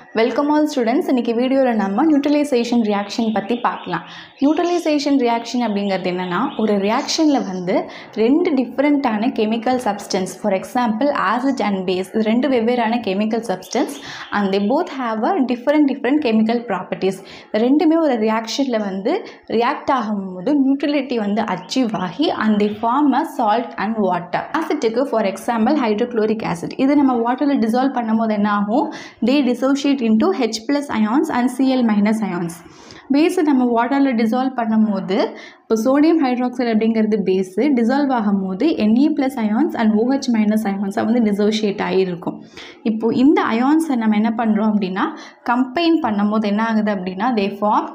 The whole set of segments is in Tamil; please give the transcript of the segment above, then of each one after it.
வெல்கம் ஆல் ஸ்டூடெண்ட்ஸ் இன்றைக்கி வீடியோவில் நம்ம நியூட்ரலைசேஷன் ரியாக்ஷன் பற்றி பார்க்கலாம் நியூட்ரலைசேஷன் ரியாக்ஷன் அப்படிங்கிறது என்னென்னா ஒரு ரியாக்ஷனில் வந்து ரெண்டு டிஃப்ரெண்ட்டான chemical substance for example acid and base இது ரெண்டு வெவ்வேறான chemical substance and they both have a different different chemical properties ரெண்டுமே ஒரு ரியாக்ஷனில் வந்து ரியாக்ட் ஆகும்போது நியூட்ரலிட்டி வந்து அச்சீவ் ஆகி and the form a salt and water ஆசிட்டுக்கு ஃபார் எக்ஸாம்பிள் ஹைட்ரோக்ளோரிக் ஆசிட் இது நம்ம வாட்டரில் டிசால்வ் பண்ணும்போது என்ன ஆகும் they dissociate into H plus ions and CL minus ions பேஸை நம்ம வாட்டரில் டிசால்வ் பண்ணும்போது இப்போ சோடியம் ஹைட்ராக்சைடு அப்படிங்கிறது பேஸு டிசால்வ் ஆகும்போது NA plus ions and OH minus அயான்ஸாக வந்து டிசோஷியேட் ஆகிருக்கும் இப்போது இந்த அயான்ஸை நம்ம என்ன பண்ணுறோம் அப்படின்னா கம்பைன் பண்ணும்போது என்ன ஆகுது அப்படின்னா தே ஃபார்ம்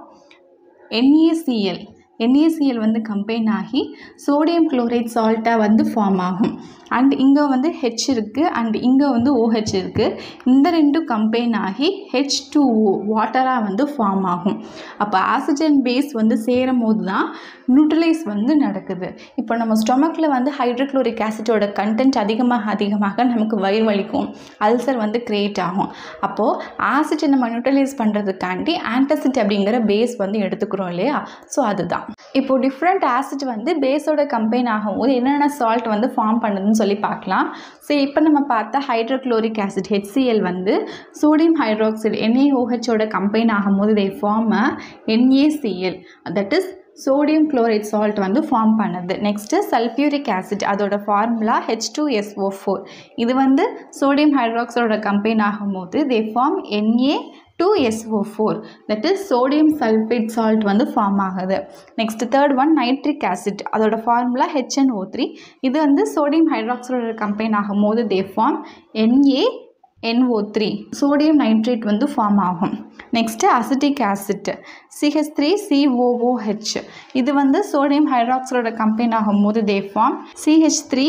NaCl NaCl வந்து கம்பைன் ஆகி சோடியம் குளோரைட் சால்ட்டாக வந்து ஃபார்ம் ஆகும் அண்ட் இங்கே வந்து ஹெச் இருக்குது அண்ட் இங்கே வந்து OH இருக்குது இந்த ரெண்டும் கம்பைன் ஆகி ஹெச் டூ ஓ வாட்டராக வந்து ஃபார்ம் ஆகும் அப்போ ஆக்சிஜன் பேஸ் வந்து சேரும் போது தான் நியூட்ரலைஸ் வந்து நடக்குது இப்போ நம்ம ஸ்டொமக்கில் வந்து ஹைட்ரோக்ளோரிக் ஆசிட்டோட கண்டென்ட் அதிகமாக அதிகமாக நமக்கு வயிறு வலிக்கும் அல்சர் வந்து க்ரியேட் ஆகும் அப்போது ஆசிட்டை நம்ம நியூட்ரலைஸ் பண்ணுறதுக்காண்டி ஆன்டசிட் அப்படிங்கிற பேஸ் வந்து எடுத்துக்கிறோம் இல்லையா ஸோ அதுதான் இப்போ டிஃப்ரெண்ட் ஆசிட் வந்து பேஸோட கம்பைன் ஆகும்போது என்னென்ன சால்ட் வந்து ஃபார்ம் பண்ணுதுன்னு சொல்லி பார்க்கலாம் ஸோ இப்போ நம்ம பார்த்தா ஹைட்ரோக்ளோரிக் ஆசிட் HCl வந்து சோடியம் ஹைட்ராக்சைடு NaOHோட கம்பைன் ஆகும்போது they form a NaCl that is sodium chloride salt வந்து ஃபார்ம் பண்ணுது நெக்ஸ்ட்டு சல்ஃபியூரிக் ஆசிட் அதோட formula H two SO four இது வந்து சோடியம் ஹைட்ராக்சைடோட கம்பைன் ஆகும்போது they form NA two SO four that is sodium sulphate salt வந்து ஃபார்ம் ஆகுது next third one nitric acid அதோட ஃபார்முலா ஹெச்என்ஓ த்ரீ இது வந்து சோடியம் ஹைட்ராக்சைடோட கம்பைன் ஆகும்போது they form NA NO3 three sodium nitrate வந்து ஃபார்ம் ஆகும் next acetic acid CH three COOH இது வந்து சோடியம் ஹைட்ராக்சைடோட கம்பைன் ஆகும்போது they form CH three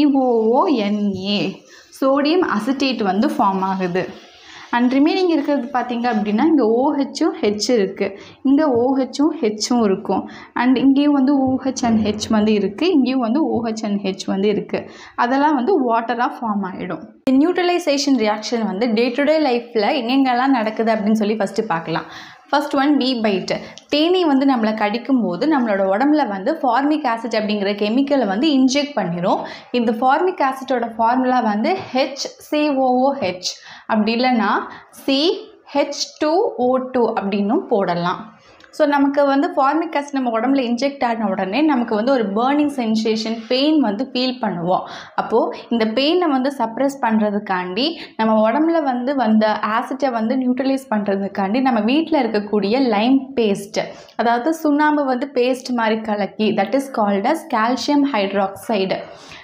COONA sodium acetate வந்து ஃபார்ம் ஆகுது அண்ட் ரிமைனிங் இருக்கிறது பார்த்தீங்க அப்படின்னா இங்கே ஓஹெச்சும் ஹெச் இருக்குது இங்கே ஓஹெச்சும் ஹெச்சும் இருக்கும் அண்ட் இங்கேயும் வந்து ஓஹெச் அண்ட் ஹெச் வந்து இருக்குது இங்கேயும் வந்து ஓஹெச் அண்ட் ஹெச் வந்து இருக்குது அதெல்லாம் வந்து வாட்டராக ஃபார்ம் ஆகிடும் நியூட்ரலைசேஷன் ரியாக்ஷன் வந்து டே டு டே லைஃப்பில் எங்கெங்கெல்லாம் நடக்குது அப்படின்னு சொல்லி ஃபஸ்ட்டு பார்க்கலாம் ஃபர்ஸ்ட் ஒன் பி பைட் தேனி வந்து நம்மளை கடிக்கும்போது நம்மளோட உடம்புல வந்து ஃபார்மிக் ஆசிட் அப்படிங்கிற கெமிக்கலை வந்து இன்ஜெக்ட் பண்ணிடும் இந்த ஃபார்மிக் ஆசிட்டோட ஃபார்முலா வந்து ஹெச் சிஓஓஹெச் அப்படி இல்லைன்னா C H two O two அப்படின்னும் போடலாம் ஸோ நமக்கு வந்து ஃபார்மிக் ஆசிட் நம்ம உடம்புல இன்ஜெக்ட் ஆன உடனே நமக்கு வந்து ஒரு பேர்னிங் சென்சேஷன் பெயின் வந்து ஃபீல் பண்ணுவோம் அப்போது இந்த பெயினை வந்து சப்ரெஸ் பண்ணுறதுக்காண்டி நம்ம உடம்புல வந்து வந்த ஆசிட்டை வந்து நியூட்ரலைஸ் பண்ணுறதுக்காண்டி நம்ம வீட்டில் இருக்கக்கூடிய லைம் பேஸ்ட் அதாவது சுண்ணாம்பு வந்து பேஸ்ட் மாதிரி கலக்கி that is called as calcium hydroxide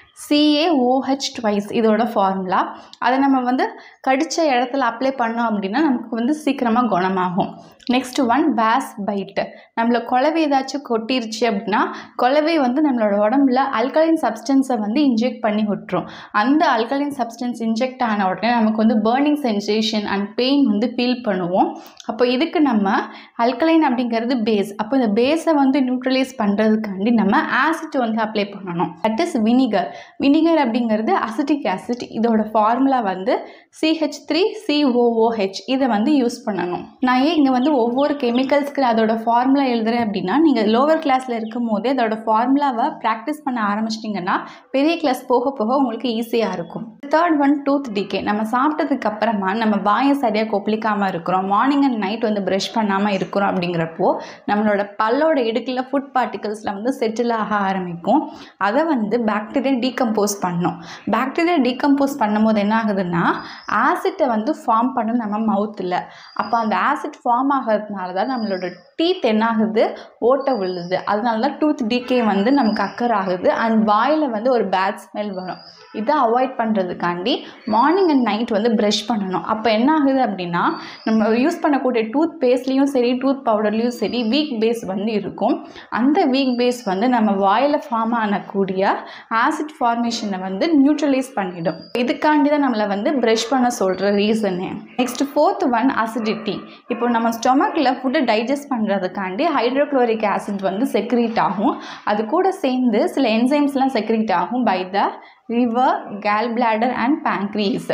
CAOH twice இதோட ஃபார்முலா அதை நம்ம வந்து கடித்த இடத்துல அப்ளை பண்ணோம் அப்படின்னா நமக்கு வந்து சீக்கிரமாக குணமாகும் நெக்ஸ்ட் ஒன் பேஸ் பைட்டு நம்மளை குழவை ஏதாச்சும் கொட்டிருச்சு அப்படின்னா குழவை வந்து நம்மளோட உடம்புல அல்கலைன் சப்ஸ்டன்ஸை வந்து இன்ஜெக்ட் பண்ணி விட்டுரும் அந்த அல்கலைன் சப்ஸ்டன்ஸ் இன்ஜெக்ட் ஆன உடனே நமக்கு வந்து பேர்னிங் சென்சேஷன் அண்ட் பெயின் வந்து ஃபீல் பண்ணுவோம் அப்போ இதுக்கு நம்ம அல்கலைன் அப்படிங்கிறது பேஸ் அப்போ இந்த பேஸை வந்து நியூட்ரலைஸ் பண்ணுறதுக்காண்டி நம்ம ஆசிட் வந்து அப்ளை பண்ணணும் தட் இஸ் வினிகர் வினிகர் அப்படிங்கிறது அசிட்டிக் ஆசிட் இதோட ஃபார்முலா வந்து சிஹெச் த்ரீ சிஓஓஹெச் இதை வந்து யூஸ் பண்ணணும் நான் ஏன் இங்கே வந்து ஒவ்வொரு கெமிக்கல்ஸ்க்கு அதோட ஃபார்முலா எழுதுறேன் அப்படின்னா நீங்கள் லோவர் கிளாஸில் இருக்கும் போதே அதோட ஃபார்முலாவை ப்ராக்டிஸ் பண்ண ஆரம்பிச்சிட்டிங்கன்னா பெரிய கிளாஸ் போக போக உங்களுக்கு ஈஸியாக இருக்கும் தேர்ட் ஒன் டூத் டிகே நம்ம சாப்பிட்டதுக்கு அப்புறமா நம்ம வாயை சரியாக கொப்பளிக்காமல் இருக்கிறோம் மார்னிங் அண்ட் நைட் வந்து ப்ரஷ் பண்ணாமல் இருக்கிறோம் அப்படிங்கிறப்போ நம்மளோட பல்லோட இடுக்கில் ஃபுட் பார்ட்டிகல்ஸில் வந்து செட்டில் ஆக ஆரம்பிக்கும் அதை வந்து பாக்டீரியா டீகம்போஸ் பண்ணும் பாக்டீரியா டீகம்போஸ் பண்ணும்போது என்ன ஆகுதுன்னா ஆசிட்டை வந்து ஃபார்ம் பண்ணும் நம்ம மவுத்தில் அப்போ அந்த ஆசிட் ஃபார்ம் ஆகிறதுனால தான் நம்மளோட டீத் என்ன ஆகுது ஓட்டை விழுது அதனால தான் டூத் டீகே வந்து நமக்கு அக்கர் ஆகுது அண்ட் வாயில் வந்து ஒரு பேட் ஸ்மெல் வரும் இதை அவாய்ட் பண்ணுறதுக்காண்டி மார்னிங் அண்ட் நைட் வந்து ப்ரஷ் பண்ணணும் அப்போ என்ன ஆகுது அப்படின்னா நம்ம யூஸ் பண்ணக்கூடிய டூத் பேஸ்ட்லேயும் சரி டூத் பவுடர்லேயும் சரி வீக் பேஸ் வந்து இருக்கும் அந்த வீக் பேஸ் வந்து நம்ம வாயில் ஃபார்ம் ஆனக்கூடிய ஆசிட் ஃபார்மேஷனை வந்து நியூட்ரலைஸ் பண்ணிடும் இதுக்காண்டி தான் நம்மளை வந்து ப்ரஷ் பண்ண சொல்கிற ரீசனே நெக்ஸ்ட் ஃபோர்த் ஒன் அசிடிட்டி இப்போ நம்ம ஸ்டொமக்கில் ஃபுட்டை டைஜஸ்ட் பண்ணுறதுக்காண்டி ஹைட்ரோக்ளோரிக் ஆசிட் வந்து செக்ரீட் ஆகும் அது கூட சேர்ந்து சில என்சைம்ஸ்லாம் செக்ரீட் ஆகும் by the liver, gallbladder and pancreas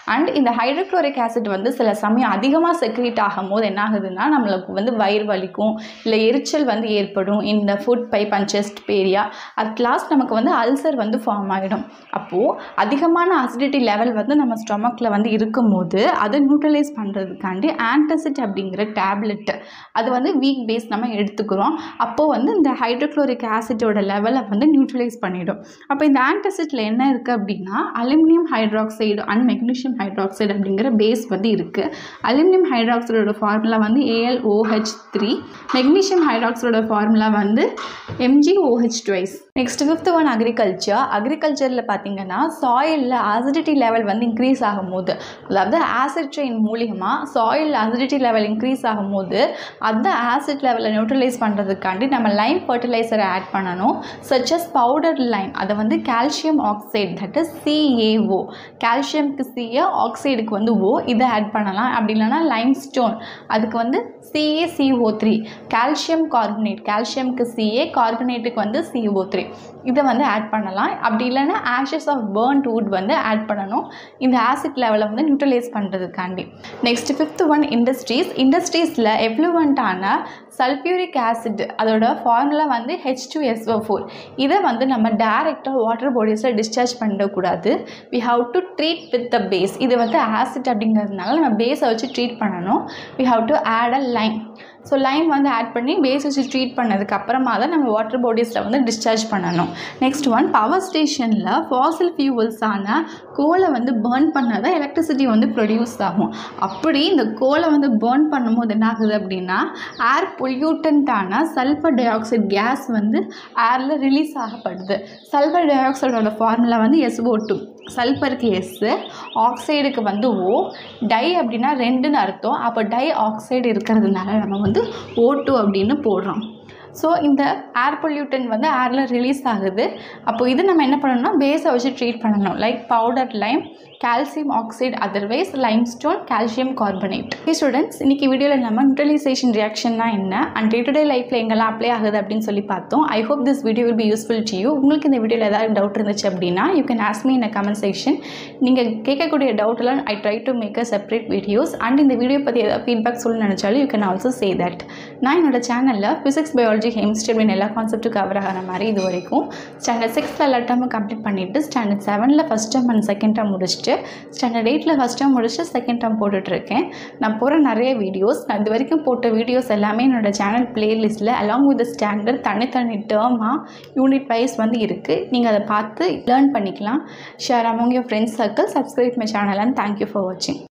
and இந்த ஹைட்ரோக்ளோரிக் ஆசிட் வந்து சில சமயம் அதிகமாக செக்ரேட் ஆகும்போது என்ன ஆகுதுன்னா நம்மளுக்கு வந்து வயிறு வலிக்கும் இல்லை எரிச்சல் வந்து ஏற்படும் இந்த food pipe and chest area at last நமக்கு வந்து அல்சர் வந்து ஃபார்ம் ஆகிடும் அப்போது அதிகமான அசிடிட்டி லெவல் வந்து நம்ம ஸ்டொமக்கில் வந்து இருக்கும்போது அதை நியூட்ரலைஸ் பண்ணுறதுக்காண்டி ஆன்டசிட் அப்படிங்கிற டேப்லெட் அது வந்து வீக் பேஸ் நம்ம எடுத்துக்கிறோம் அப்போது வந்து இந்த ஹைட்ரோக்ளோரிக் ஆசிட்டோட லெவலை வந்து நியூட்ரலைஸ் பண்ணிடும் அப்போ இந்த ஆன்டசிட்டில் என்ன இருக்குது அப்படின்னா aluminium hydroxide and magnesium hydroxide அப்படிங்கிற பேஸ் வந்து இருக்குது அலுமினியம் ஹைட்ராக்சைடோட ஃபார்முலா வந்து ஏஎல்ஓஹெச் த்ரீ மெக்னீஷியம் ஹைட்ராக்சைடோட ஃபார்முலா வந்து M G O H twice next fifth one agriculture அக்ரிகல்ச்சரில் பார்த்தீங்கன்னா சாயிலில் அசிடிட்டி லெவல் வந்து இன்க்ரீஸ் ஆகும்போது அதாவது ஆசிட் ட்ரெயின் மூலியமாக சாயில் அசிடிட்டி லெவல் இன்க்ரீஸ் ஆகும்போது அந்த ஆசிட் லெவலை நியூட்ரலைஸ் பண்ணுறதுக்காண்டி நம்ம லைம் ஃபர்டிலைசரை ஆட் பண்ணணும் சச்சஸ் பவுடர் லைம் அதை வந்து calcium oxide that is C A O கால்சியம்க்கு சிஏ ஆக்சைடுக்கு வந்து ஓ இதை ஆட் பண்ணலாம் அப்படி இல்லைனா லைம் ஸ்டோன் அதுக்கு வந்து சிஏசிஓ த்ரீ கால்சியம் கார்பனேட் கால்சியம்க்கு சிஏ கார்பனேட்டுக்கு வந்து சிஓ த்ரீ இதை வந்து ஆட் பண்ணலாம் அப்படி இல்லைன்னா ஆஷஸ் ஆஃப் பேர்ன்ட் வுட் வந்து ஆட் பண்ணணும் இந்த ஆசிட் லெவலை வந்து நியூட்ரலைஸ் பண்ணுறதுக்காண்டி நெக்ஸ்ட் ஃபிஃப்த் ஒன் இண்டஸ்ட்ரீஸ் இண்டஸ்ட்ரீஸில் எஃப்ளூவண்ட்டான சல்ஃபியூரிக் ஆசிட் அதோட ஃபார்முலா வந்து ஹெச் டூ எஸ்ஓ ஃபோர் இதை வந்து நம்ம டேரெக்டாக வாட்டர் பாடிஸில் டிஸ்சார்ஜ் பண்ணிடக்கூடாது we have to treat with the base இது வந்து ஆசிட் அப்படிங்கிறதுனால நம்ம பேஸை வச்சு ட்ரீட் பண்ணணும் we have to add a lime so lime வந்து ஆட் பண்ணி பேஸ் வச்சு ட்ரீட் பண்ணதுக்கு அப்புறமா தான் நம்ம வாட்டர் பாடிஸில் வந்து டிஸ்சார்ஜ் பண்ணணும் நெக்ஸ்ட் ஒன் பவர் ஸ்டேஷனில் ஃபாசில் ஃபியூவல்ஸான கோலை வந்து பேர்ன் பண்ணால் தான் எலக்ட்ரிசிட்டி வந்து ப்ரொடியூஸ் ஆகும் அப்படி இந்த கோலை வந்து பேர்ன் பண்ணும்போது என்ன ஆகுது அப்படின்னா ஏர் பொல்யூட்டண்ட்டான சல்ஃபர் டை ஆக்சைடு கேஸ் வந்து ஏரில் ரிலீஸ் ஆகப்படுது சல்ஃபர் டை ஆக்சைடோட ஃபார்முலா வந்து எஸ்ஓ டூ சல்ஃபருக்கு எஸ்ஸு ஆக்சைடுக்கு வந்து ஓ டை அப்படின்னா ரெண்டுன்னு அர்த்தம் அப்போ டை ஆக்சைடு இருக்கிறதுனால நம்ம வந்து ஓ டூ அப்படின்னு போடுறோம் ஸோ இந்த ஏர் பொல்யூட்டன் வந்து ஏரில் ரிலீஸ் ஆகுது அப்போ இது நம்ம என்ன பண்ணணும்னா பேஸை வச்சு ட்ரீட் பண்ணணும் like powder lime calcium oxide otherwise limestone calcium carbonate okay students இன்றைக்கி வீடியோவில் நம்ம நியூட்ரலைசேஷன் ரியாக்ஷன்னா என்ன அண்ட் டே டு டே லைஃப்பில் எங்கெல்லாம் அப்ளை ஆகுது அப்படின்னு சொல்லி பார்த்தோம் I hope this video will be useful to you உங்களுக்கு இந்த வீடியோவில் ஏதாவது டவுட் இருந்துச்சு அப்படின்னா you can ask me in comment section நீங்கள் கேட்கக்கூடிய டவுட்டெல்லாம் I try to make a separate videos and இந்த வீடியோ பற்றி ஏதாவது ஃபீட்பேக் சொல்ல நினச்சாலும் you can also say that நான் என்னோட சேனலில் ஃபிசிக்ஸ் பயாலஜி ஹெமிஸ்ட்ரி அப்படின்னு எல்லா கான்செப்ட்டும் கவர் ஆகிற மாதிரி இது வரைக்கும் ஸ்டாண்டர்ட் சிக்ஸ்த்தில் எல்லா டேர்மும் கம்ப்ளீட் பண்ணிவிட்டு ஸ்டாண்டர்ட் செவனில் first term and second term முடிச்சுட்டு ஸ்டாண்டர்ட் எயிட்டில் ஃபஸ்ட் டேர்ம் முடிச்சுட்டு செகண்ட் டேர்ம் போட்டுட்ருக்கேன் நான் போகிற நிறைய வீடியோஸ் நான் இது வரைக்கும் போட்ட வீடியோஸ் எல்லாமே என்னோடய சேனல் பிளேலிஸ்ட்டில் அலாங் வித் ஸ்டாண்டர்ட் தனித்தனி டேர்மாக யூனிட் வைஸ் வந்து இருக்குது நீங்கள் அதை பார்த்து லேர்ன் பண்ணிக்கலாம் share among your friends circle subscribe my channel and thank you for வாட்சிங்